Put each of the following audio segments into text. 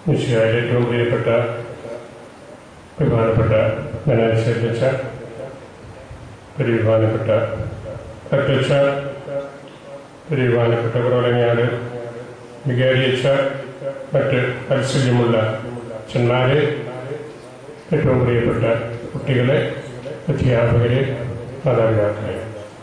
മിശിഹായിൽ ഏറ്റവും പ്രിയപ്പെട്ട ബഹുമാനപ്പെട്ട ബനാലിസച്ച പരിവിധാനപ്പെട്ട അധ്യക്ഷ പരിവിധാനപ്പെട്ട കുറവലങ്ങാട് വികാരിയച്ച മറ്റ് പരിസ്ഥിതിയുമുള്ള അച്ഛന്മാരെ ഏറ്റവും പ്രിയപ്പെട്ട കുട്ടികളെ അധ്യാപകരെ മാതാപിതാക്കളെ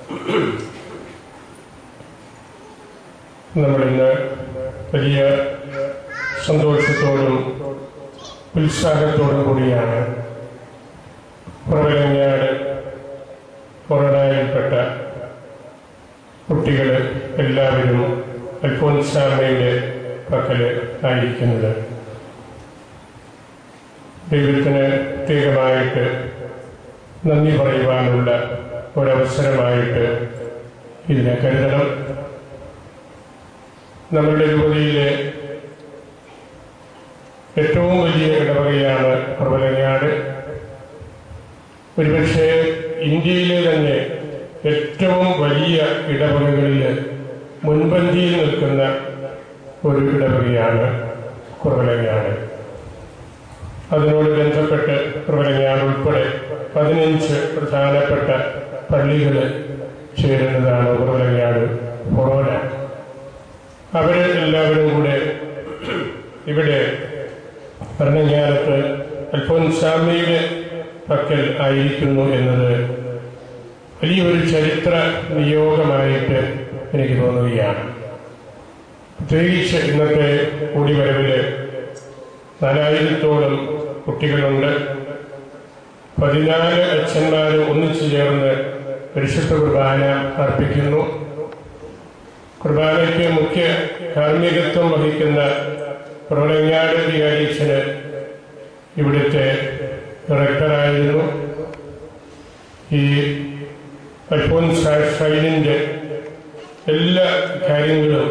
നമ്മളിന്ന് വലിയ സന്തോഷത്തോടും ഉത്സാഹത്തോടും കൂടിയാണ് പുറവിലങ്ങാട് കൊറോണയിൽപ്പെട്ട കുട്ടികൾ എല്ലാവരും അൽഫോൻസാമയുടെ പക്കല് ആയിരിക്കുന്നത് ദൈവത്തിന് പ്രത്യേകമായിട്ട് നന്ദി പറയുവാനുള്ള ഒരവസരമായിട്ട് ഇതിനെ കരുതണം നമ്മുടെ രൂപതയിലെ ഏറ്റവും വലിയ ഇടവകയാണ് പ്രബലങ്ങാട് ഒരുപക്ഷെ ഇന്ത്യയിലെ തന്നെ ഏറ്റവും വലിയ ഇടവകകളിൽ മുൻപന്തിയിൽ നിൽക്കുന്ന ഒരു ഇടവകയാണ് കുറവലങ്ങാട് അതിനോട് ബന്ധപ്പെട്ട് കുറവലങ്ങാട് ഉൾപ്പെടെ പതിനഞ്ച് പ്രധാനപ്പെട്ട പള്ളികൾ ചേരുന്നതാണ് കുറവലങ്ങാട് ഫൊറോന അവര് എല്ലാവരും കൂടെ ഇവിടെ ഭരണജ്ഞാനത്ത് അൽഫോൻസാമയുടെ പക്കൽ ആയിരിക്കുന്നു എന്നത് വലിയൊരു ചരിത്ര നിയോഗമായിട്ട് എനിക്ക് തോന്നുകയാണ് പ്രത്യേകിച്ച് ഇന്നത്തെ കൂടിവരവില് നാലായിരത്തോളം കുട്ടികളുണ്ട് പതിനാല് അച്ഛന്മാർ ഒന്നിച്ചു ചേർന്ന് പരിശുദ്ധ കുർബാന അർപ്പിക്കുന്നു കുർബാനയ്ക്ക് മുഖ്യ കാർമ്മികത്വം വഹിക്കുന്ന പ്രളങ്ങാട് വികാരീച്ചന് ഇവിടുത്തെ ഡയറക്ടറായിരുന്നു ഈ അൽഫോൻസ് ഷൈനിന്റെ എല്ലാ കാര്യങ്ങളും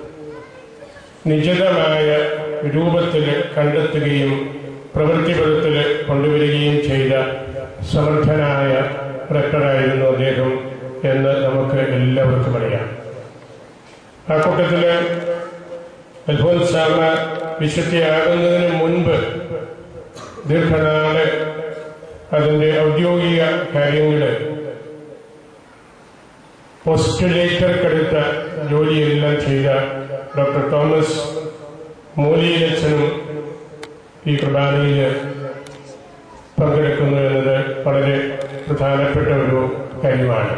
നിജിതമായ രൂപത്തിൽ കണ്ടെത്തുകയും പ്രവൃത്തിപഥത്തിൽ കൊണ്ടുവരികയും ചെയ്ത സമർത്ഥനായ ഡയറക്ടറായിരുന്നു അദ്ദേഹം എന്ന് നമുക്ക് എല്ലാവർക്കും അറിയാം ആ കൂട്ടത്തില് അൽഫോൻസാമ വിശുദ്ധിയാകുന്നതിന് മുൻപ് ദീർഘനാള് അതിന്റെ ഔദ്യോഗിക കാര്യങ്ങള് പോസ്റ്റുലേറ്റർക്കെടുത്ത ജോലിയെല്ലാം ചെയ്ത ഡോക്ടർ തോമസ് മൂലിയിലച്ഛനും ഈ കുർബാനയിൽ പങ്കെടുക്കുന്നു എന്നത് വളരെ പ്രധാനപ്പെട്ട ഒരു കാര്യമാണ്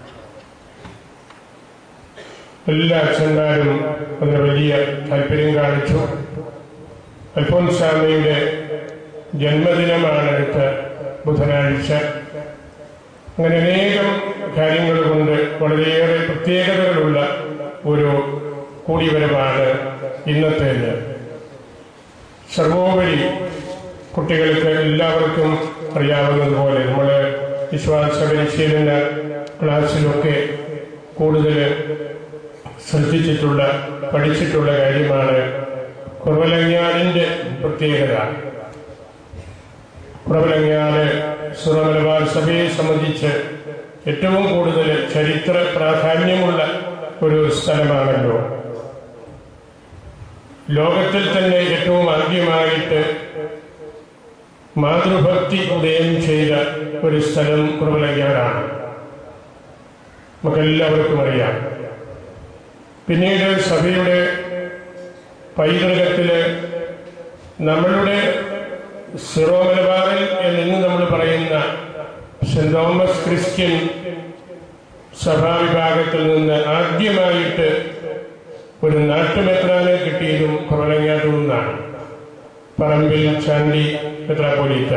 എല്ലാ അച്ഛന്മാരും അതിന് വലിയ താല്പര്യം കാണിച്ചു അൽഫോൻസാമയുടെ ജന്മദിനമാണ് അടുത്ത ബുധനാഴ്ച അങ്ങനെ അനേകം കാര്യങ്ങൾ കൊണ്ട് വളരെയേറെ പ്രത്യേകതകളുള്ള ഒരു കൂടിവരവാണ് ഇന്നത്തേത് സർവോപരി കുട്ടികൾക്ക് എല്ലാവർക്കും അറിയാവുന്നതുപോലെ നമ്മൾ വിശ്വാസ പരിശീലന ക്ലാസ്സിലൊക്കെ കൂടുതൽ ശ്രദ്ധിച്ചിട്ടുള്ള പഠിച്ചിട്ടുള്ള കാര്യമാണ് കുറവലങ്ങാടിന്റെ പ്രത്യേകത കുറവലങ്ങാട് സുറമലബാർ സഭയെ സംബന്ധിച്ച് ഏറ്റവും കൂടുതൽ ചരിത്ര പ്രാധാന്യമുള്ള ഒരു സ്ഥലമാണല്ലോ ലോകത്തിൽ തന്നെ ഏറ്റവും ആദ്യമായിട്ട് മാതൃഭക്തി ഉദയം ചെയ്ത ഒരു സ്ഥലം കുറവലങ്ങാടാണ് നമുക്കെല്ലാവർക്കും അറിയാം പിന്നീട് സഭയുടെ പൈതൃകത്തില് നമ്മളുടെ സിറോ മലബാറിൽ എന്ന് നമ്മൾ പറയുന്ന സെന്റ് തോമസ് ക്രിസ്ത്യൻ സഭാവിഭാഗത്തിൽ നിന്ന് ആദ്യമായിട്ട് ഒരു നാട്ടുമെത്രാനെ കിട്ടിയതും കുറവലങ്ങാട്ടു നിന്നാണ് പറമ്പിൽ ചാണ്ടി മെത്രാപോലീത്ത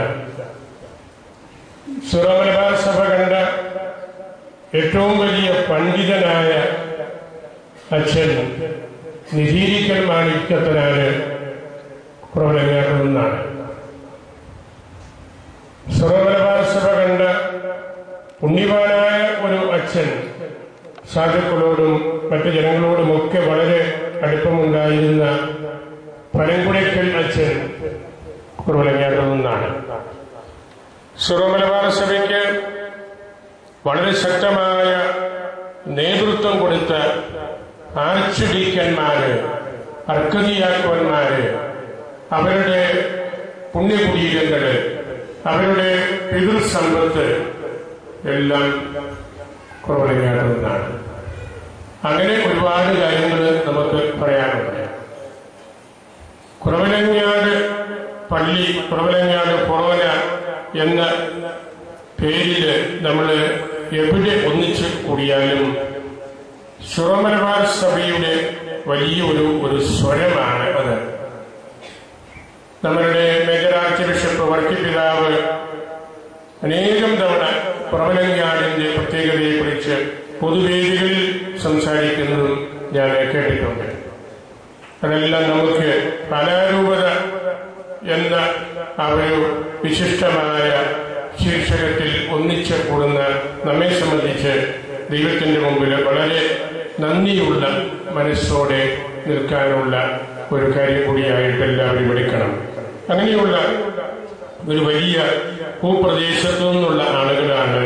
സിറോ മലബാർ സഭ കണ്ട ഏറ്റവും വലിയ പണ്ഡിതനായ അച്ഛൻ നിധീരിക്കൽ മാണിക്യത്തിനാണ് കുറവലങ്ങാട്ടു നിന്നാണ് സർവമലബാർ സഭ കണ്ട പുണ്യവാനായ ഒരു അച്ഛൻ സാധുക്കളോടും മറ്റു ജനങ്ങളോടുമൊക്കെ വളരെ അടുപ്പമുണ്ടായിരുന്ന പനങ്കുടയ്ക്കൽ അച്ഛൻ കുറവലങ്ങാട്ടു നിന്നാണ് സർവമലബാർ സഭയ്ക്ക് വളരെ ശക്തമായ നേതൃത്വം കൊടുത്ത ആർച്ച് ഡീക്കന്മാര് അർക്കതിയാക്കന്മാര് അവരുടെ പുണ്യകുടീരങ്ങള് അവരുടെ പിതൃസമ്പത്ത് എല്ലാം കുറവടങ്ങാവുന്നതാണ് അങ്ങനെ ഒരുപാട് കാര്യങ്ങൾ നമുക്ക് പറയാനുണ്ട് കുറവലങ്ങാട് പള്ളി കുറവലങ്ങാട് കൊറോന എന്ന പേരില് നമ്മൾ എവിടെ ഒന്നിച്ച് കൂടിയാലും സുറമലബാർ സഭയുടെ വലിയൊരു ഒരു സ്വരമാണ് അത് നമ്മളുടെ മേജർ ആർച്ച് ബിഷപ്പ് വർക്കി പിതാവ് അനേകം തവണ കുറവലങ്ങാടിന്റെ പ്രത്യേകതയെക്കുറിച്ച് പൊതുവേദികളിൽ സംസാരിക്കുന്നതും ഞാൻ കേട്ടിട്ടുണ്ട് അതെല്ലാം നമുക്ക് കലാരൂപത എന്ന ആ ഒരു വിശിഷ്ടമായ ശീർഷകത്തിൽ ഒന്നിച്ച് കൂടുന്ന നമ്മെ സംബന്ധിച്ച് ദൈവത്തിന്റെ മുമ്പിൽ വളരെ നന്ദിയുള്ള മനസ്സോടെ നിൽക്കാനുള്ള ഒരു കാര്യം കൂടിയായിട്ട് എല്ലാവരും എടുക്കണം അങ്ങനെയുള്ള ഒരു വലിയ ഭൂപ്രദേശത്തു നിന്നുള്ള ആളുകളാണ്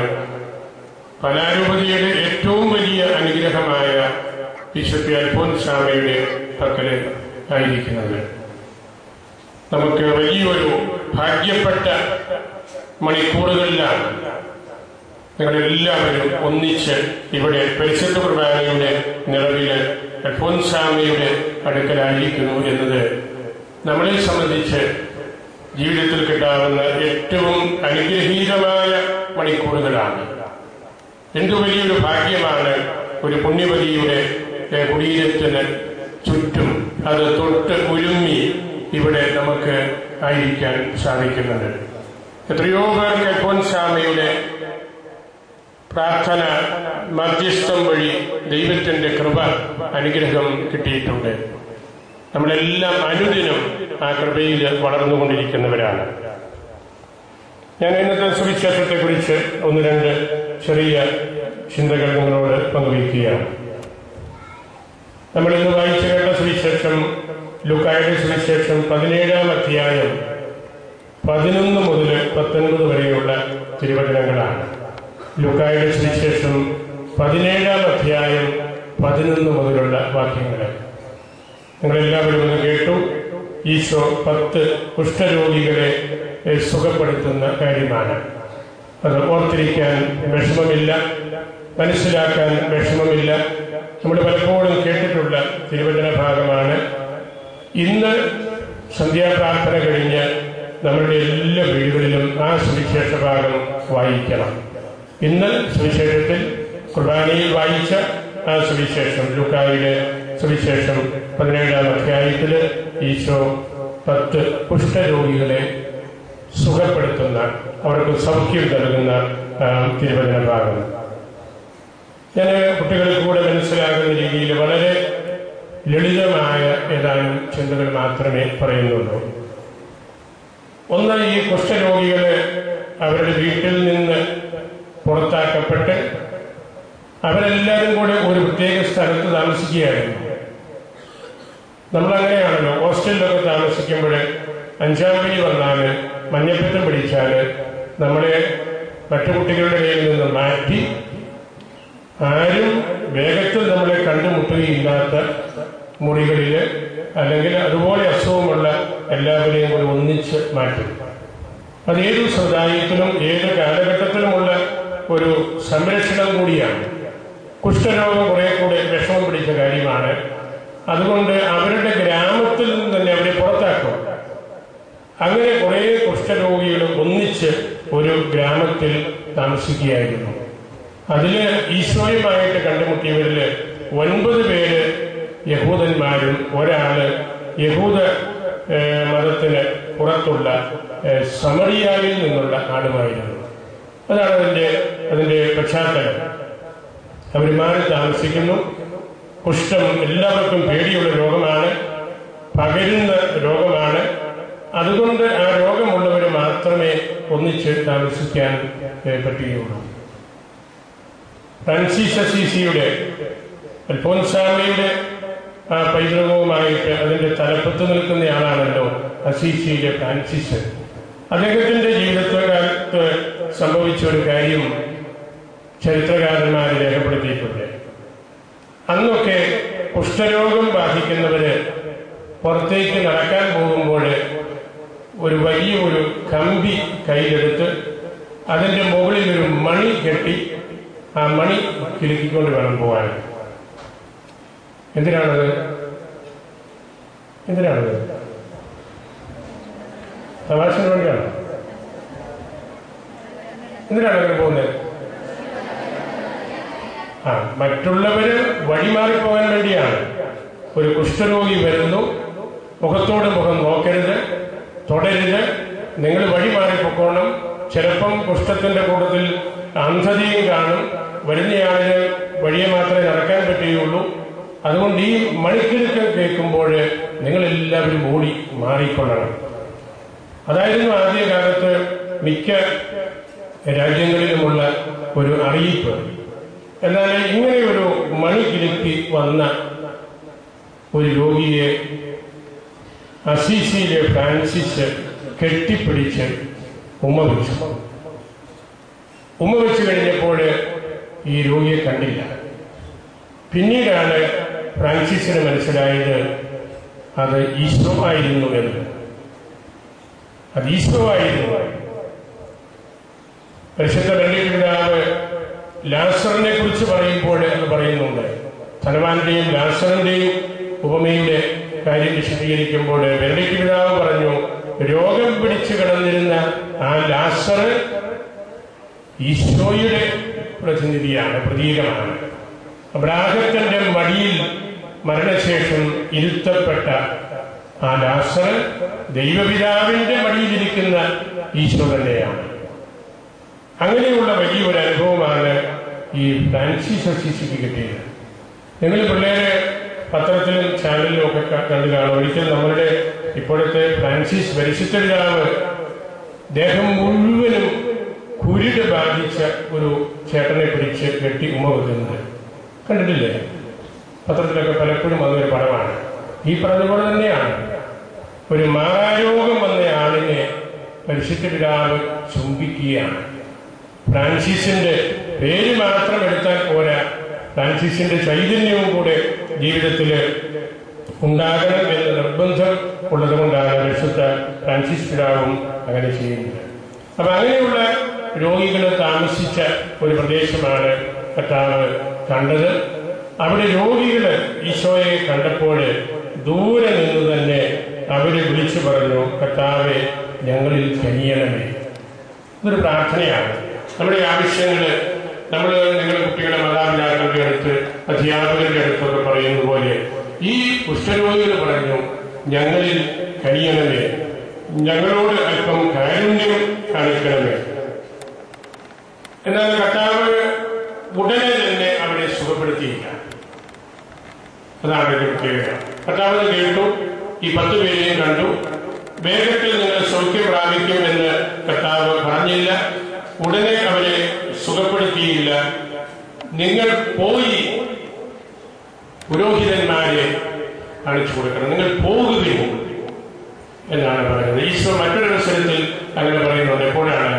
കലാരൂപതയുടെ ഏറ്റവും വലിയ അനുഗ്രഹമായ ബിഷപ്പ് അൽഫോൻസാമയുടെ പക്കല് ആയിരിക്കുന്നത് നമുക്ക് വലിയൊരു ഭാഗ്യപ്പെട്ട മണിക്കൂറുകളിലാണ് നിങ്ങളെല്ലാവരും ഒന്നിച്ച് ഇവിടെ പരിശുദ്ധ കുർബാനയുടെ നിറവില് അൽഫോൻസാമയുടെ അടുക്കലായിരിക്കുന്നു എന്നത് നമ്മളെ സംബന്ധിച്ച് ജീവിതത്തിൽ കിട്ടാവുന്ന ഏറ്റവും അനുഗ്രഹീതമായ മണിക്കൂറുകളാണ് എന്തു വലിയൊരു ഭാഗ്യമാണ് ഒരു പുണ്യവതിയുടെ ഏഹ്, കുടീരത്തിന് ചുറ്റും അത് തൊട്ട് ഉരുമ്മി ഇവിടെ നമുക്ക് ആയിരിക്കാൻ സാധിക്കുന്നത് എത്രയോ പേർക്ക് അൽഫോൻസാമയുടെ പ്രാർത്ഥന മധ്യസ്ഥം വഴി ദൈവത്തിന്റെ കൃപ അനുഗ്രഹം കിട്ടിയിട്ടുണ്ട് നമ്മളെല്ലാം അനുദിനം ആ കൃപയിൽ വളർന്നുകൊണ്ടിരിക്കുന്നവരാണ് ഞാൻ ഇന്നത്തെ സുവിശേഷത്തെക്കുറിച്ച് ഒന്ന് രണ്ട് ചെറിയ ചിന്തകൾ നിങ്ങളോട് പങ്കുവയ്ക്കുകയാണ് നമ്മൾ ഇന്ന് വായിച്ചു കേട്ട സുവിശേഷം ലുക്കായുടെ സുവിശേഷം പതിനേഴാം അധ്യായം പതിനൊന്ന് മുതൽ പത്തൊൻപത് വരെയുള്ള തിരുവചനങ്ങളാണ് ലുക്കായുടെ സുവിശേഷം പതിനേഴാം അധ്യായം പതിനൊന്ന് മുതലുള്ള വാക്യങ്ങൾ നിങ്ങളെല്ലാവരും ഒന്ന് കേട്ടു ഈശോ പത്ത് കുഷ്ഠരോഗികളെ ഏഹ്, സുഖപ്പെടുത്തുന്ന കാര്യമാണ് അത് ഓർത്തിരിക്കാൻ വിഷമമില്ല മനസ്സിലാക്കാൻ വിഷമമില്ല നമ്മൾ പലപ്പോഴും കേട്ടിട്ടുള്ള തിരുവചന ഭാഗമാണ് ഇന്ന് സന്ധ്യാപ്രാർത്ഥന കഴിഞ്ഞ് നമ്മളുടെ എല്ലാ വീടുകളിലും ആ സുവിശേഷ ഭാഗം വായിക്കണം ഇന്ന് സുവിശേഷത്തിൽ കുർബാനയിൽ വായിച്ച ആ സുവിശേഷം ലുക്കായിലെ സുവിശേഷം പതിനേഴാം അധ്യായത്തില് ഈശോ പത്ത് കുഷ്ഠരോഗികളെ സുഖപ്പെടുത്തുന്ന അവർക്ക് സൗഖ്യം നൽകുന്ന ആ, തിരുവചന ഭാഗം ഞാൻ കുട്ടികൾക്ക് കൂടെ മനസ്സിലാകുന്ന രീതിയിൽ വളരെ ലളിതമായ ഏതാനും ചിന്തകൾ മാത്രമേ പറയുന്നുള്ളൂ ഒന്ന് ഈ കുഷ്ഠരോഗികള് അവരുടെ വീട്ടിൽ നിന്ന് പുറത്താക്കപ്പെട്ട് അവരെല്ലാവരും കൂടെ ഒരു പ്രത്യേക സ്ഥലത്ത് താമസിക്കുകയായിരുന്നു നമ്മളങ്ങനെയാണല്ലോ ഹോസ്റ്റലിലൊക്കെ താമസിക്കുമ്പോൾ അഞ്ചാം മണി വന്നാൽ മഞ്ഞപ്പിത്തം പിടിച്ചാൽ നമ്മളെ മറ്റു കുട്ടികളുടെ കയ്യിൽ നിന്ന് മാറ്റി ആരും വേഗത്തിൽ നമ്മളെ കണ്ടുമുട്ടുകയില്ലാത്ത മുറികളിൽ അല്ലെങ്കിൽ അതുപോലെ അസുഖമുള്ള എല്ലാവരെയും കൂടി ഒന്നിച്ച് മാറ്റും അത് ഏത് സമുദായത്തിലും ഏത് കാലഘട്ടത്തിലുമുള്ള ഒരു സംരക്ഷണം കൂടിയാണ് കുഷ്ഠരോഗം കുറെ കൂടെ വിഷമം പിടിച്ച കാര്യമാണ് അതുകൊണ്ട് അവരുടെ ഗ്രാമത്തിൽ നിന്ന് തന്നെ അവരെ പുറത്താക്കും അങ്ങനെ കുറെ കുഷ്ഠരോഗികൾ ഒന്നിച്ച് ഒരു ഗ്രാമത്തിൽ താമസിക്കുകയായിരുന്നു അതില് ഈശോയുമായിട്ട് കണ്ടുമുട്ടിയവരില് ഒൻപത് പേര് യഹൂദന്മാരും ഒരാള് യഹൂദ ഏഹ്, മതത്തിന് പുറത്തുള്ള ഏഹ്, സമറിയായിൽ നിന്നുള്ള ആളുമായിരുന്നു അതാണ് അതിന്റെ അതിന്റെ പശ്ചാത്തലം അവർ മാറി താമസിക്കുന്നു കുഷ്ഠം എല്ലാവർക്കും പേടിയുള്ള രോഗമാണ് പകരുന്ന രോഗമാണ് അതുകൊണ്ട് ആ രോഗമുള്ളവർ മാത്രമേ ഒന്നിച്ച് താമസിക്കാൻ ഏഹ്, പറ്റുകയുള്ളൂ ഫ്രാൻസിസ് അസീസിയുടെ അൽഫോൻസാമയുടെ ആ പൈതൃകവുമായിട്ട് അതിന്റെ തലപ്പത്ത് നിൽക്കുന്നയാളാണല്ലോ അസീസിയിലെ ഫ്രാൻസിസ് അദ്ദേഹത്തിന്റെ ജീവിതകാലത്ത് സംഭവിച്ച ഒരു കാര്യം ചരിത്രകാരന്മാർ രേഖപ്പെടുത്തിയിട്ടുണ്ട് അന്നൊക്കെ കുഷ്ഠരോഗം ബാധിക്കുന്നവര് പുറത്തേക്ക് നടക്കാൻ പോകുമ്പോൾ ഒരു വലിയ ഒരു കമ്പി കയ്യിലെടുത്ത് അതിന്റെ മുകളിൽ ഒരു മണി കെട്ടി ആ മണി കിലുക്കിക്കൊണ്ട് വേണം പോകാൻ എന്തിനാണത് എന്തിനാണത് തമാശന് വേണ്ടിയാണോ എന്തിനാണ് അങ്ങനെ പോകുന്നത് ആ മറ്റുള്ളവര് വഴിമാറിപ്പോകാൻ വേണ്ടിയാണ് ഒരു കുഷ്ഠരോഗി വരുന്നു മുഖത്തോട് മുഖം നോക്കരുത് തുടരുത് നിങ്ങൾ വഴി മാറിപ്പോക്കണം ചിലപ്പം കുഷ്ഠത്തിന്റെ കൂട്ടത്തിൽ അന്ധതയും കാണും വരുന്നയാളിന് വഴിയെ മാത്രമേ നടക്കാൻ പറ്റുകയുള്ളൂ അതുകൊണ്ട് ഈ മണിക്കിഴക്ക് കേൾക്കുമ്പോൾ നിങ്ങൾ എല്ലാവരും ഓടി മാറിക്കൊള്ളണം അതായിരുന്നു ആദ്യകാലത്ത് മിക്ക രാജ്യങ്ങളിലുമുള്ള ഒരു അറിയിപ്പ് എന്നാൽ ഇങ്ങനെ ഒരു മണിക്കിലുക്കി വന്ന ഒരു രോഗിയെ അസീസിയിലെ ഫ്രാൻസിസ് കെട്ടിപ്പിടിച്ച് ഉമ്മ വെച്ചു ഉമ്മ വെച്ച് കഴിഞ്ഞപ്പോൾ ഈ രോഗിയെ കണ്ടില്ല പിന്നീടാണ് ഫ്രാൻസിസിന് മനസ്സിലായത് അത് ഈശോ ആയിരുന്നു എന്ന് അത് ഈശോ ആയിരുന്നു പരിശുദ്ധ വെള്ളിയുടെ പിതാവ് ലാസറിനെ കുറിച്ച് പറയുമ്പോൾ എന്ന് പറയുന്നുണ്ട് ധനവാന്റെയും ലാസറിന്റെയും ഉപമയുടെ കാര്യം വിശദീകരിക്കുമ്പോൾ വെള്ളിക്ക് പിതാവ് പറഞ്ഞു രോഗം പിടിച്ചു കിടന്നിരുന്ന ആ ലാസർ ഈശോയുടെ പ്രതിനിധിയാണ് പ്രതീകമാണ് അബ്രാഹത്തിന്റെ മടിയിൽ മരണശേഷം ഇരുത്തപ്പെട്ട ആ ലാസർ ദൈവപിതാവിന്റെ മടിയിലിരിക്കുന്ന ഈശോ തന്നെയാണ് അങ്ങനെയുള്ള വലിയൊരു അനുഭവമാണ് ഈ ഫ്രാൻസിസ് അസീസിക്ക് കിട്ടിയത് നിങ്ങൾ പിള്ളേരെ പത്രത്തിലും ചാനലിലും ഒക്കെ ക- കണ്ടു കാണും ഒരിക്കൽ നമ്മളുടെ ഇപ്പോഴത്തെ ഫ്രാൻസിസ് പരിശുദ്ധ പിതാവ് ദേഹം മുഴുവനും കുരുട് ബാധിച്ച ഒരു ചേട്ടനെ പിടിച്ച് കെട്ടി ഉമ്മ വെക്കുന്നത് കണ്ടിട്ടില്ലേ പത്രത്തിലൊക്കെ പലപ്പോഴും വന്നൊരു പടമാണ് ഈ പറഞ്ഞ പോലെ തന്നെയാണ് ഒരു മാറാരോഗം വന്ന ആളിനെ പരിശുദ്ധ പിതാവ് ചുംബിക്കുകയാണ് ഫ്രാൻസിസിന്റെ പേര് മാത്രം എടുത്താൽ പോരാ ഫ്രാൻസിസിന്റെ ചൈതന്യവും കൂടെ ജീവിതത്തിൽ ഉണ്ടാകണം എന്ന നിർബന്ധം ഉള്ളതുകൊണ്ടാണ് വിശുദ്ധ ഫ്രാൻസിസ് പിതാവും അങ്ങനെ ചെയ്യുന്നത് അപ്പൊ അങ്ങനെയുള്ള രോഗികൾ താമസിച്ച ഒരു പ്രദേശമാണ് കർത്താവ് കണ്ടത് അവിടെ രോഗികൾ ഈശോയെ കണ്ടപ്പോൾ ദൂരെ നിന്ന് തന്നെ അവര് വിളിച്ചു പറഞ്ഞു കർത്താവെ ഞങ്ങളിൽ കനിയണമേ ഇതൊരു പ്രാർത്ഥനയാണ് നമ്മുടെ ആവശ്യങ്ങൾ നമ്മൾ നിങ്ങളുടെ കുട്ടികളുടെ മാതാപിതാക്കളുടെ അടുത്ത് അധ്യാപകരുടെ അടുത്തൊക്കെ പറയുന്ന പോലെ ഈ കുഷ്ഠരോഗികൾ പറഞ്ഞു ഞങ്ങളിൽ കനിയണമേ ഞങ്ങളോട് അല്പം കാരുണ്യം കാണിക്കണമേ എന്നാൽ കർത്താവ് ഉടനെ തന്നെ അവരെ സുഖപ്പെടുത്തിയില്ല അതാണ് ഒരു പ്രത്യേകത കർത്താവ് കേട്ടു ഈ പത്ത് പേരെയും കണ്ടു വേഗത്തിൽ നിങ്ങൾ സൗഖ്യം പ്രാപിക്കും എന്ന് കർത്താവ് പറഞ്ഞില്ല ഉടനെ അവരെ സുഖപ്പെടുത്തിയില്ല നിങ്ങൾ പോയി പുരോഹിതന്മാരെ കാണിച്ചു കൊടുക്കണം നിങ്ങൾ പോകുകയും എന്നാണ് പറയുന്നത് ഈശോ മറ്റൊരവസരത്തിൽ അങ്ങനെ പറയുന്നുണ്ട് എപ്പോഴാണ്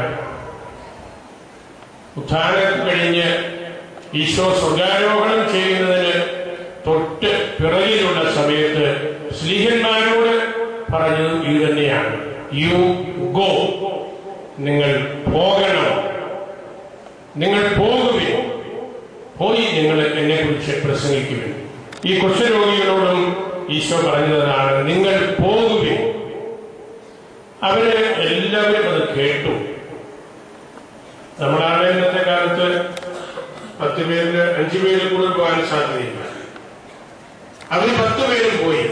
ഉത്ഥാനം കഴിഞ്ഞ് ഈശോ സ്വർഗാരോഹണം ചെയ്യുന്നതിന് തൊട്ട് പിറകിലുള്ള സമയത്ത് സ്ലീഹന്മാരോട് പറഞ്ഞത് ഇത് തന്നെയാണ് യു ഗോ നിങ്ങൾ പോകണം നിങ്ങൾ പോകുകയും പോയി നിങ്ങൾ എന്നെ കുറിച്ച് പ്രസംഗിക്കുകയും ഈ കുഷ്ഠരോഗികളോടും ഈശോ പറഞ്ഞതാണ് നിങ്ങൾ പോകുകയും അവര് എല്ലാവരും അത് കേട്ടു നമ്മളാണ് ഇന്നത്തെ കാലത്ത് പത്ത് പേരില് അഞ്ചു പേരിൽ കൂടുതൽ പോകാൻ സാധ്യതയില്ല അവർ പത്ത് പേരും പോയി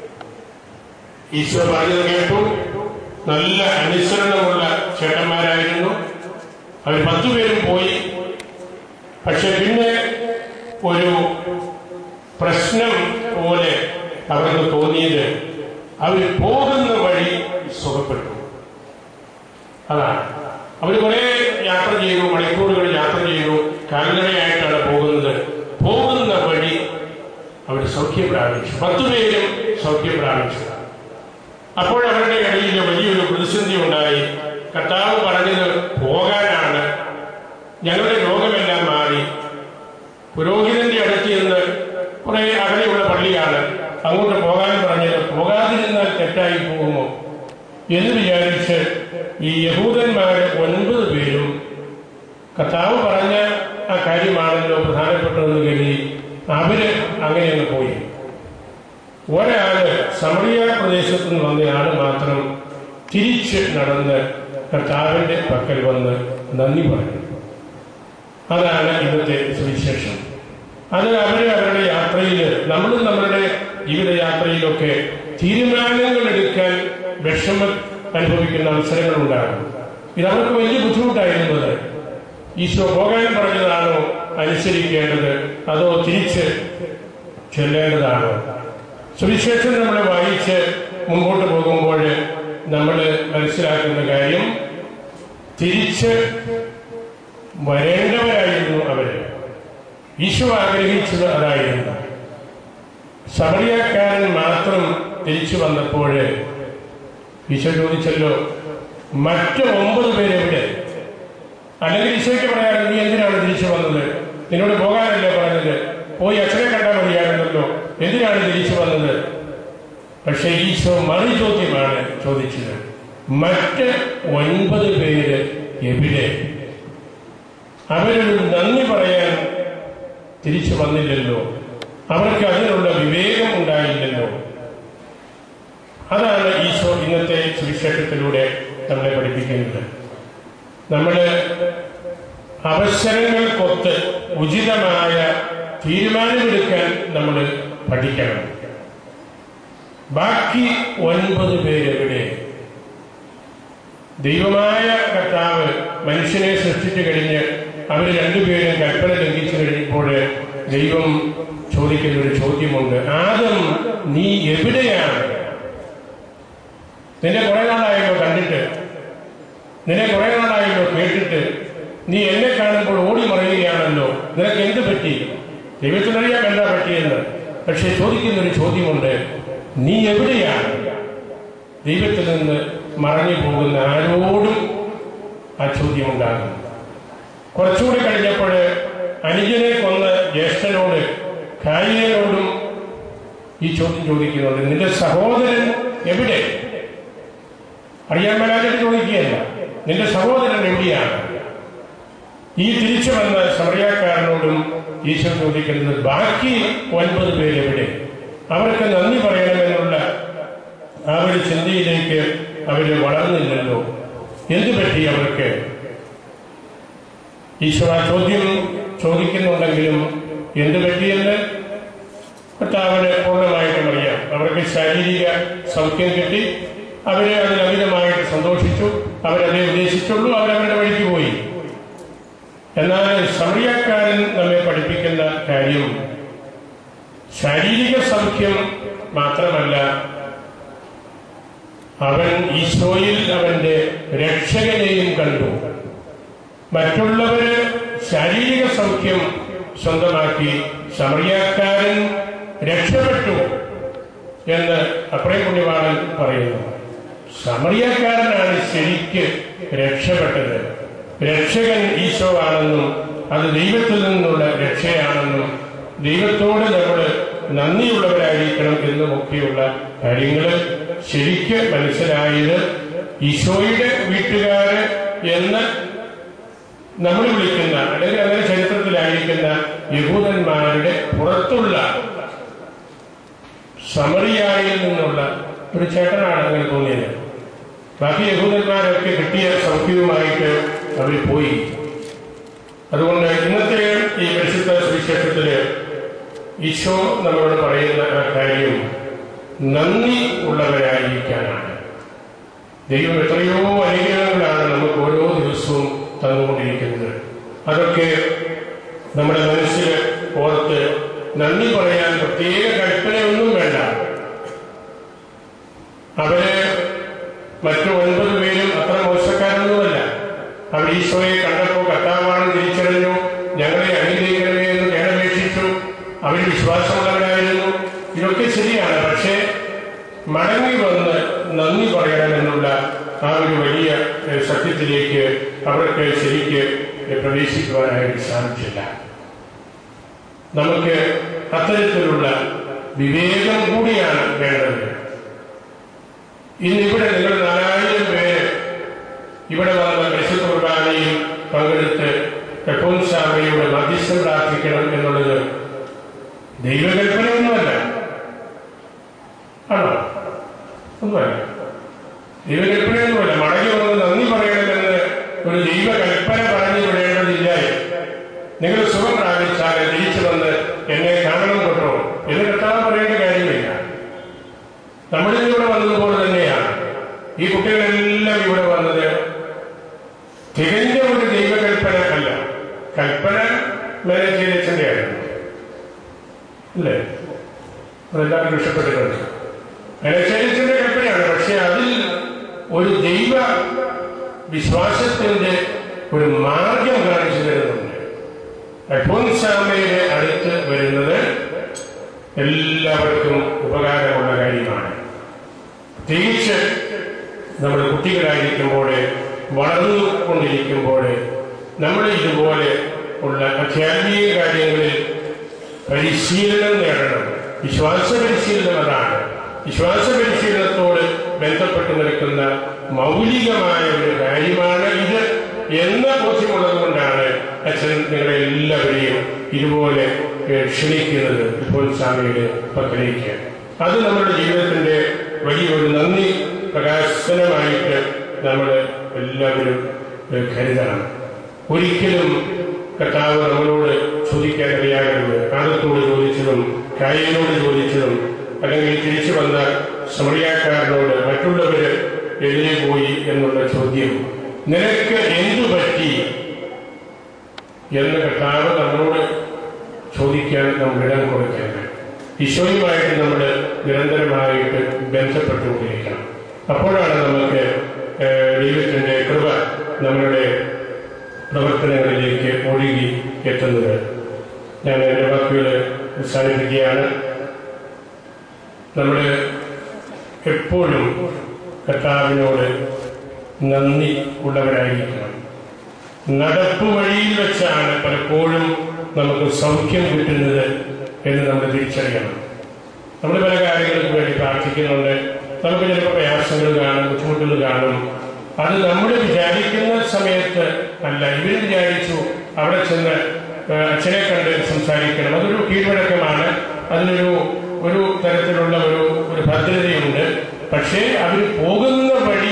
ഈശോ പറഞ്ഞത് കേട്ടു നല്ല അനുസരണമുള്ള ചേട്ടന്മാരായിരുന്നു അവർ പത്തുപേരും പോയി പക്ഷെ പിന്നെ ഒരു പ്രശ്നം പോലെ അവർക്ക് തോന്നിയത് അവർ പോകുന്ന വഴി സുഖപ്പെട്ടു അതാണ് അവർ കുറെ യാത്ര ചെയ്തു മണിക്കൂറുകൾ യാത്ര ചെയ്തു കാൽനടയായിട്ടാണ് പോകുന്നത് പോകുന്ന വഴി അവർ സൗഖ്യം പ്രാപിച്ചു പത്തുപേരും സൗഖ്യം പ്രാപിച്ചു അപ്പോൾ അവരുടെ ഇടയിൽ വലിയൊരു പ്രതിസന്ധി ഉണ്ടായി കർത്താവ് പറഞ്ഞത് പോകാനാണ് ഞങ്ങളുടെ രോഗമെല്ലാം മാറി പുരോഹിതന്റെ അടുത്ത് നിന്ന് കുറെ അകലെയുള്ള പള്ളിയാണ് അങ്ങോട്ട് പോകാൻ പറഞ്ഞത് പോകാതിരുന്നാൽ തെറ്റായി പോകുമോ എന്ന് വിചാരിച്ച് ഈ യഹൂദന്മാര് ഒൻപത് പേരും കർത്താവ് പറഞ്ഞ ആ കാര്യമാണല്ലോ പ്രധാനപ്പെട്ടതെന്ന് കരുതി അവര് അങ്ങനെ അങ്ങ് പോയി ഒരാള് സമറിയ പ്രദേശത്ത് നിന്ന് വന്നയാള് മാത്രം തിരിച്ച് നടന്ന് കർത്താവിന്റെ പക്കൽ വന്ന് നന്ദി പറഞ്ഞു അതാണ് ഇന്നത്തെ സുവിശേഷം അത് അവര് അവരുടെ യാത്രയിൽ നമ്മളും നമ്മളുടെ ജീവിതയാത്രയിലൊക്കെ തീരുമാനങ്ങൾ എടുക്കാൻ വിഷമം അനുഭവിക്കുന്ന അവസരങ്ങൾ ഉണ്ടാകും ഇത് അവർക്ക് വലിയ ബുദ്ധിമുട്ടായിരുന്നത് ഈശോ പോകാൻ പറഞ്ഞതാണോ അനുസരിക്കേണ്ടത് അതോ തിരിച്ച് ചെല്ലേണ്ടതാണോ സുവിശേഷം നമ്മൾ വായിച്ച് മുമ്പോട്ട് പോകുമ്പോൾ നമ്മൾ മനസ്സിലാക്കുന്ന കാര്യം തിരിച്ച് വരേണ്ടവരായിരുന്നു അവര് ഈശോ ആഗ്രഹിച്ചത് അതായിരുന്നു സമറിയക്കാരൻ മാത്രം തിരിച്ചു വന്നപ്പോൾ ഈശോ ചോദിച്ചല്ലോ മറ്റ് ഒമ്പത് പേര് എവിടെ അല്ലെങ്കിൽ ഈശോയ്ക്ക് പറയാൻ നീ എന്തിനാണ് തിരിച്ചു വന്നത് നിന്നോട് പോകാനല്ലേ പറഞ്ഞത് പോയി അച്ഛനെ കണ്ടാൽ മതിയായിരുന്നല്ലോ എന്തിനാണ് തിരിച്ചു വന്നത് പക്ഷെ ഈശോ മറു ചോദ്യമാണ് ചോദിച്ചത് മറ്റ് ഒൻപത് പേര് എവിടെ അവരൊരു നന്ദി പറയാൻ തിരിച്ചു വന്നില്ലല്ലോ അവർക്ക് അതിനുള്ള വിവേകം ഉണ്ടായില്ലല്ലോ അതാണ് ഈശോ ഇന്നത്തെ സുവിശേഷത്തിലൂടെ നമ്മളെ പഠിപ്പിക്കുന്നത് നമ്മള് അവസരങ്ങൾക്കൊത്ത് ഉചിതമായ തീരുമാനമെടുക്കാൻ നമ്മൾ പഠിക്കണം ബാക്കി ഒൻപത് പേരെവിടെ ദൈവമായ കർത്താവ് മനുഷ്യനെ സൃഷ്ടിച്ചു കഴിഞ്ഞ് അവർ രണ്ടുപേരും കൽപ്പന ലംഘിച്ചു കഴിഞ്ഞപ്പോൾ ദൈവം ചോദിക്കുന്ന ഒരു ചോദ്യമുണ്ട് ആദം നീ എവിടെയാണ് നിന്നെ കുറെ നാളായല്ലോ കണ്ടിട്ട് നിന്നെ കുറെ നാളായല്ലോ കേട്ടിട്ട് നീ എന്നെ കാണുമ്പോൾ ഓടി മറയുകയാണല്ലോ നിനക്ക് എന്ത് പറ്റി ദൈവത്തിനറിയാൻ എന്താ പറ്റിയെന്ന് പക്ഷെ ചോദിക്കുന്ന ഒരു ചോദ്യമുണ്ട് നീ എവിടെയാണ് ദൈവത്തിൽ നിന്ന് മറഞ്ഞു പോകുന്ന ആരോടും ആ ചോദ്യമുണ്ടാകും കുറച്ചുകൂടി കഴിഞ്ഞപ്പോൾ അനുജനെ കൊന്ന ജ്യേഷ്ഠനോട് കായികനോടും ഈ ചോദ്യം ചോദിക്കുന്നുണ്ട് നിന്റെ സഹോദരൻ എവിടെ അറിയാൻ മേലായിട്ട് ചോദിക്കുകയല്ല നിന്റെ സഹോദരൻ എവിടെയാണ് ഈ തിരിച്ചു വന്ന സമറിയാക്കാരനോടും ഈശോ ചോദിക്കുന്നത് ബാക്കി ഒൻപത് പേരെവിടെ അവർക്ക് നന്ദി പറയണമെന്നുള്ള ആ ഒരു ചിന്തയിലേക്ക് അവര് വളർന്നില്ലല്ലോ എന്തു പറ്റി അവർക്ക് ഈശോ ആ ചോദ്യം ചോദിക്കുന്നുണ്ടെങ്കിലും എന്ത് പറ്റിയെന്ന് കർത്താവിന് പൂർണ്ണമായിട്ടും അറിയാം അവർക്ക് ശാരീരിക സൗഖ്യം കിട്ടി അവര് അതിൽ അമിതമായിട്ട് സന്തോഷിച്ചു അവരതേ ഉദ്ദേശിച്ചുള്ളൂ അവരവരുടെ വഴിക്ക് പോയി എന്നാൽ സമറിയാക്കാരൻ നമ്മെ പഠിപ്പിക്കുന്ന കാര്യം ശാരീരിക സൗഖ്യം മാത്രമല്ല അവൻ ഈശോയിൽ അവന്റെ രക്ഷകനെയും കണ്ടു മറ്റുള്ളവര് ശാരീരിക സൗഖ്യം സ്വന്തമാക്കി സമറിയാക്കാരൻ രക്ഷപ്പെട്ടു എന്ന് അപ്രയം പുണ്യവാളൻ പറയുന്നു സമറിയക്കാരനാണ് ശരിക്ക് രക്ഷപ്പെട്ടത് രക്ഷകൻ ഈശോ ആണെന്നും അത് ദൈവത്തിൽ നിന്നുള്ള രക്ഷയാണെന്നും ദൈവത്തോട് നമ്മൾ നന്ദിയുള്ളവരായിരിക്കണം എന്നുമൊക്കെയുള്ള കാര്യങ്ങൾ ശരിക്ക് മനസ്സിലായത് ഈശോയുടെ വീട്ടുകാര് എന്ന് നമ്മൾ വിളിക്കുന്ന അല്ലെങ്കിൽ അങ്ങനെ ചരിത്രത്തിലായിരിക്കുന്ന യഹൂദന്മാരുടെ പുറത്തുള്ള സമറിയായിൽ നിന്നുള്ള ഒരു ചേട്ടനാണ് അങ്ങനെ തോന്നിയത് ബാക്കി യഹൂദന്മാരൊക്കെ കിട്ടിയ സൗഖ്യവുമായിട്ട് അവർ പോയി അതുകൊണ്ട് ഇന്നത്തെ ഈ പരിശുദ്ധ സുവിശേഷത്തില് ഈശോ നമ്മളോട് പറയുന്ന ആ കാര്യം നന്ദി ഉള്ളവരായിരിക്കാനാണ് ദൈവം എത്രയോ അനുഗ്രഹങ്ങളാണ് നമുക്ക് ഓരോ ദിവസവും തന്നുകൊണ്ടിരിക്കുന്നത് അതൊക്കെ നമ്മുടെ മനസ്സിൽ ഓർത്ത് നന്ദി പറയാൻ പ്രത്യേക കൽപ്പനയൊന്നും വേണ്ട അവര് മറ്റു ഒൻപത് പേരും അത്ര മോശക്കാരൊന്നുമല്ല അവർ ഈശോയെ കണ്ടപ്പോൾ കർത്താവാണെന്ന് തിരിച്ചറിഞ്ഞു ഞങ്ങളെ അനുഗ്രഹിക്കണമേ എന്ന് കേടപേക്ഷിച്ചു അവർ വിശ്വാസമുള്ളവരായിരുന്നു ഇതൊക്കെ ശരിയാണ് പക്ഷേ മടങ്ങി വന്ന് നന്ദി പറയണമെന്നുള്ള ആ ഒരു വലിയ ഏഹ്, സത്യത്തിലേക്ക് അവർക്ക് ശരിക്ക് പ്രവേശിക്കുവാനായിട്ട് സാധിച്ചില്ല നമുക്ക് അത്തരത്തിലുള്ള വിവേകം കൂടിയാണ് വേണ്ടത് ഇന്നിവിടെ നിങ്ങൾ നാലായിരം പേര് ഇവിടെ വന്ന പരിശുദ്ധ കുർബാനയിൽ പങ്കെടുത്ത് കട്ടോൻസ്വാമിയുടെ മധ്യസ്ഥം പ്രാർത്ഥിക്കണം എന്നുള്ളത് ദൈവകൽപ്പനയൊന്നുമല്ല ആണോ ഒന്നുമല്ല ദൈവകൽപ്പനയൊന്നുമല്ല മടങ്ങി വന്ന് നന്ദി പറയണമെന്ന് ഒരു ദൈവകൽപ്പന പറഞ്ഞു വിടേണ്ടതില്ല നിങ്ങൾ സുഖം പ്രാപിച്ചാൽ തിരിച്ചു വന്ന് എന്നെ കാണണം കേട്ടോ എന്ന് കർത്താവ് പറയേണ്ട കാര്യമില്ല നമ്മളിൽ ഇവിടെ വന്നതുപോലെ തന്നെയാണ് ഈ കുട്ടികളെല്ലാം ഇവിടെ വന്നത് തികഞ്ഞ ഒരു ദൈവകൽപ്പന അല്ല കൽപ്പന മേനേജ് ആയിരുന്നു അല്ലേ അതെല്ലാവർക്കും ഇഷ്ടപ്പെട്ടിട്ടുണ്ട് മേനേജ് കൽപ്പനയാണ് പക്ഷെ അതിൽ ഒരു ദൈവ വിശ്വാസത്തിന്റെ ഒരു മാർഗം കാണിച്ചു തരുന്നുണ്ട് അൽഫോൻസാമയുടെ അടുത്ത് വരുന്നത് എല്ലാവർക്കും ഉപകാരമുള്ള കാര്യമാണ് പ്രത്യേകിച്ച് നമ്മുടെ കുട്ടികളായിരിക്കുമ്പോൾ വളർന്നുകൊണ്ടിരിക്കുമ്പോൾ നമ്മൾ ഇതുപോലെ ഉള്ള അധ്യാത്മിക കാര്യങ്ങളിൽ പരിശീലനം നേടണം വിശ്വാസ പരിശീലനം അതാണ് വിശ്വാസ പരിശീലനത്തോട് ബന്ധപ്പെട്ട് നിൽക്കുന്ന മൗലികമായ ഒരു കാര്യമാണ് ഇത് എന്ന ബോധ്യമുള്ളത് കൊണ്ടാണ് അച്ഛൻ നിങ്ങളെ എല്ലാവരെയും ഇതുപോലെ ഏഹ്, ക്ഷണിക്കുന്നത് ഇപ്പോൾ സ്വാമിയുടെ പക്കലേക്ക് അത് നമ്മുടെ ജീവിതത്തിന്റെ വലിയൊരു നന്ദി പ്രകാശനമായിട്ട് നമ്മൾ എല്ലാവരും ഏഹ്, കരുതണം ഒരിക്കലും കർത്താവ് നമ്മളോട് ചോദിക്കാൻ അറിയാകരുത് ആദത്തോട് ചോദിച്ചതും കായനോട് ചോദിച്ചതും അല്ലെങ്കിൽ തിരിച്ചു വന്ന സമറിയാക്കാരനോട് മറ്റുള്ളവര് എതിരെ പോയി എന്നുള്ള ചോദ്യം നിനക്ക് എന്തു പറ്റി എന്ന് കർത്താവ് നമ്മളോട് ചോദിക്കാൻ നമ്മൾ ഇടം കൊടുക്കരുത് ഈശോയുമായിട്ട് നമ്മൾ നിരന്തരമായിട്ട് ബന്ധപ്പെട്ടുകൊണ്ടിരിക്കണം അപ്പോഴാണ് നമുക്ക് ഏഹ്, ദൈവത്തിന്റെ കൃപ നമ്മളുടെ പ്രവർത്തനങ്ങളിലേക്ക് ഒഴുകി എത്തുന്നത് ഞാൻ എൻ്റെ വാക്കുകൾ അവസാനിപ്പിക്കുകയാണ് നമ്മൾ എപ്പോഴും കർത്താവിനോട് നന്ദി ഉള്ളവരായിരിക്കണം നടപ്പ് വഴിയിൽ വെച്ചാണ് പലപ്പോഴും നമുക്ക് സൗഖ്യം കിട്ടുന്നത് എന്ന് നമ്മൾ തിരിച്ചറിയണം നമ്മൾ പല കാര്യങ്ങൾക്ക് വേണ്ടി പ്രാർത്ഥിക്കുന്നുണ്ട് നമുക്ക് ചിലപ്പോൾ പ്രയാസങ്ങൾ കാണും ബുദ്ധിമുട്ടുകൾ കാണും അത് നമ്മൾ വിചാരിക്കുന്ന സമയത്ത് അല്ല ഇവർ വിചാരിച്ചു അവിടെ ചെന്ന് ഏഹ്, അച്ഛനെ കണ്ട് സംസാരിക്കണം അതൊരു കീഴ്വഴക്കമാണ് അതിനൊരു ഒരു തരത്തിലുള്ള ഒരു ഒരു ഭദ്രതയുണ്ട് പക്ഷേ അവർ പോകുന്ന വഴി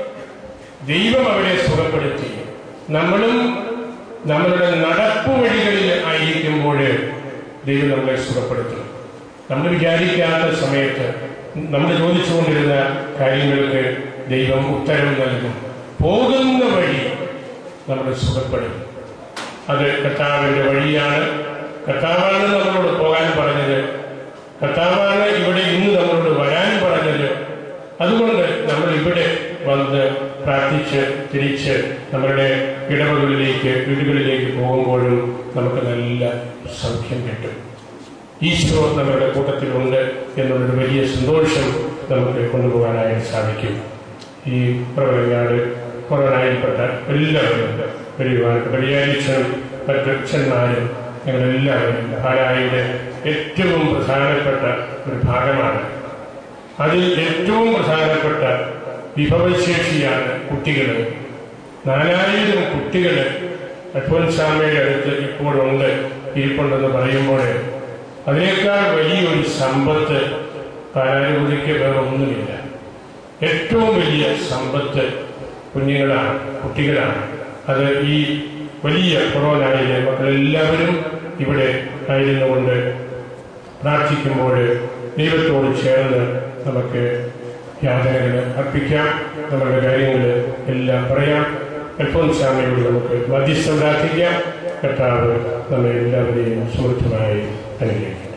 ദൈവം അവരെ സുഖപ്പെടുത്തി നമ്മളും നമ്മളുടെ നടപ്പ് വഴികളിൽ ആയിരിക്കുമ്പോൾ ദൈവം നമ്മളെ സുഖപ്പെടുത്തും നമ്മൾ വിചാരിക്കാത്ത സമയത്ത് നമ്മൾ ചോദിച്ചുകൊണ്ടിരുന്ന കാര്യങ്ങൾക്ക് ദൈവം ഉത്തരം നൽകും പോകുന്ന വഴി നമ്മളെ സുഖപ്പെടും അത് കർത്താവിന്റെ വഴിയാണ് കർത്താവാണ് നമ്മളോട് പോകാൻ പറഞ്ഞത് കർത്താവാണ് ഇവിടെ ഇന്ന് നമ്മളോട് വരാൻ പറഞ്ഞത് അതുകൊണ്ട് നമ്മൾ ഇവിടെ വന്ന് പ്രാർത്ഥിച്ച് തിരിച്ച് നമ്മളുടെ ഇടവകളിലേക്ക് വീടുകളിലേക്ക് പോകുമ്പോഴും നമുക്ക് നല്ല സൗഖ്യം കിട്ടും ഈശോ നമ്മുടെ കൂട്ടത്തിലുണ്ട് എന്നുള്ളൊരു വലിയ സന്തോഷം നമുക്ക് കൊണ്ടുപോകാനായിട്ട് സാധിക്കും ഈ പ്രബലങ്ങാട് കൊറോണയിൽപ്പെട്ട എല്ലാവരും പരിപാടി പരിചാരിച്ചതും മറ്റച്ഛന്മാരും ഞങ്ങളെല്ലാവരും ഭാരായുടെ ഏറ്റവും പ്രധാനപ്പെട്ട ഒരു ഭാഗമാണ് അതിൽ ഏറ്റവും പ്രധാനപ്പെട്ട വിഭവശേഷിയാണ് കുട്ടികൾ നാലായിരം കുട്ടികൾ അൽഫോൻസാമയുടെ അടുത്ത് ഇപ്പോഴുണ്ട് ഇരിപ്പുണ്ടെന്ന് പറയുമ്പോൾ അതിനേക്കാൾ വലിയൊരു സമ്പത്ത് പാരാനുഭൂതിക്ക് വേറെ ഒന്നുമില്ല ഏറ്റവും വലിയ സമ്പത്ത് കുഞ്ഞുങ്ങളാണ് കുട്ടികളാണ് അത് ഈ വലിയ കൊറോണയിലെ മക്കളെല്ലാവരും ഇവിടെ ആയിരുന്നുകൊണ്ട് പ്രാർത്ഥിക്കുമ്പോൾ ദൈവത്തോട് ചേർന്ന് നമുക്ക് യാതനകൾ അർപ്പിക്കാം നമ്മുടെ കാര്യങ്ങൾ എല്ലാം പറയാം അൽഫോൻസാമയോട് നമുക്ക് മധ്യസ്ഥം പ്രാർത്ഥിക്കാം കർത്താവ് നമ്മെ എല്ലാവരെയും സമൃദ്ധമായി അനുഗ്രഹിക്കും